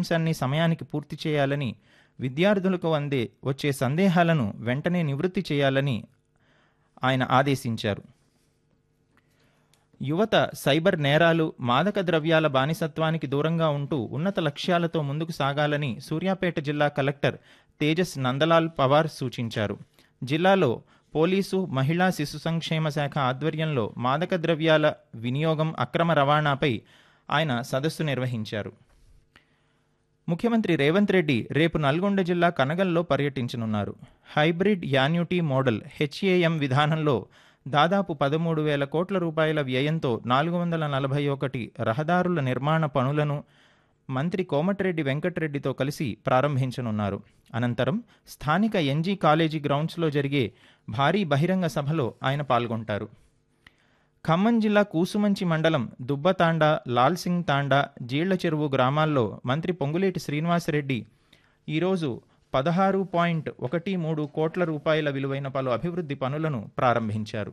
పాఠ్యాంశాన్ని సమయానికి పూర్తి చేయాలని విద్యార్థులకు అందే వచ్చే సందేహాలను వెంటనే నివృత్తి చేయాలని ఆయన ఆదేశించారు యువత సైబర్ నేరాలు మాదక ద్రవ్యాల బానిసత్వానికి దూరంగా ఉంటూ ఉన్నత లక్ష్యాలతో ముందుకు సాగాలని సూర్యాపేట జిల్లా కలెక్టర్ తేజస్ నందలాల్ పవార్ సూచించారు జిల్లాలో పోలీసు మహిళా శిశు సంక్షేమ శాఖ ఆధ్వర్యంలో మాదక ద్రవ్యాల వినియోగం అక్రమ రవాణాపై ఆయన సదస్సు నిర్వహించారు ముఖ్యమంత్రి రేవంత్ రెడ్డి రేపు నల్గొండ జిల్లా కనగల్లో పర్యటించనున్నారు హైబ్రిడ్ యాన్యుటీ మోడల్ హెచ్ఏఎం విధానంలో దాదాపు పదమూడు వేల కోట్ల రూపాయల వ్యయంతో నాలుగు వందల నలభై ఒకటి రహదారుల నిర్మాణ పనులను మంత్రి కోమటిరెడ్డి వెంకటరెడ్డితో కలిసి ప్రారంభించనున్నారు అనంతరం స్థానిక ఎన్జీ కాలేజీ గ్రౌండ్స్లో జరిగే భారీ బహిరంగ సభలో ఆయన పాల్గొంటారు ఖమ్మం జిల్లా కూసుమంచి మండలం దుబ్బతాండా లాల్సింగ్ తాండా జీళ్ల చెరువు గ్రామాల్లో మంత్రి పొంగులేటి శ్రీనివాసరెడ్డి ఈరోజు పదహారు పాయింట్ ఒకటి మూడు కోట్ల రూపాయల విలువైన పలు అభివృద్ధి పనులను ప్రారంభించారు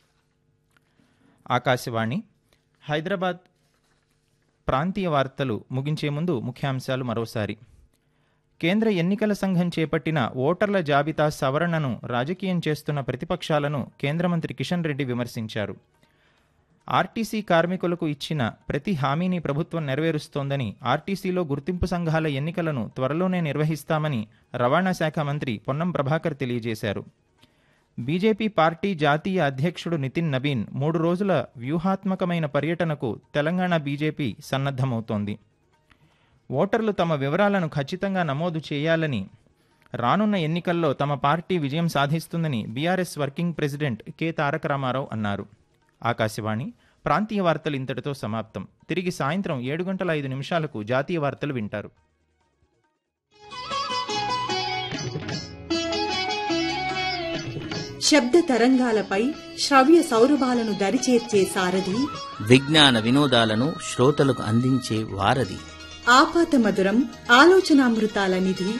ఆకాశవాణి హైదరాబాద్ ప్రాంతీయ వార్తలు ముగించే ముందు ముఖ్యాంశాలు మరోసారి కేంద్ర ఎన్నికల సంఘం చేపట్టిన ఓటర్ల జాబితా సవరణను రాజకీయం చేస్తున్న ప్రతిపక్షాలను కేంద్ర మంత్రి కిషన్ రెడ్డి విమర్శించారు ఆర్టీసీ కార్మికులకు ఇచ్చిన ప్రతి హామీని ప్రభుత్వం నెరవేరుస్తోందని ఆర్టీసీలో గుర్తింపు సంఘాల ఎన్నికలను త్వరలోనే నిర్వహిస్తామని రవాణా శాఖ మంత్రి పొన్నం ప్రభాకర్ తెలియజేశారు బీజేపీ పార్టీ జాతీయ అధ్యక్షుడు నితిన్ నబీన్ మూడు రోజుల వ్యూహాత్మకమైన పర్యటనకు తెలంగాణ బీజేపీ సన్నద్ధమవుతోంది ఓటర్లు తమ వివరాలను ఖచ్చితంగా నమోదు చేయాలని రానున్న ఎన్నికల్లో తమ పార్టీ విజయం సాధిస్తుందని బీఆర్ఎస్ వర్కింగ్ ప్రెసిడెంట్ కె తారక రామారావు అన్నారు ఆకాశవాణి ప్రాంతీయ వార్తలు ఇంతటితో సమాప్తం తిరిగి సాయంత్రం ఏడు గంటల ఐదు నిమిషాలకు జాతీయ వార్తలు వింటారు శబ్ద తరంగాలపై శ్రవ్య సౌరభాలను దరిచేర్చే సారథి విజ్ఞాన వినోదాలను శ్రోతలకు అందించే వారధి ఆపాత మధురం ఆలోచనామృతాల నిధి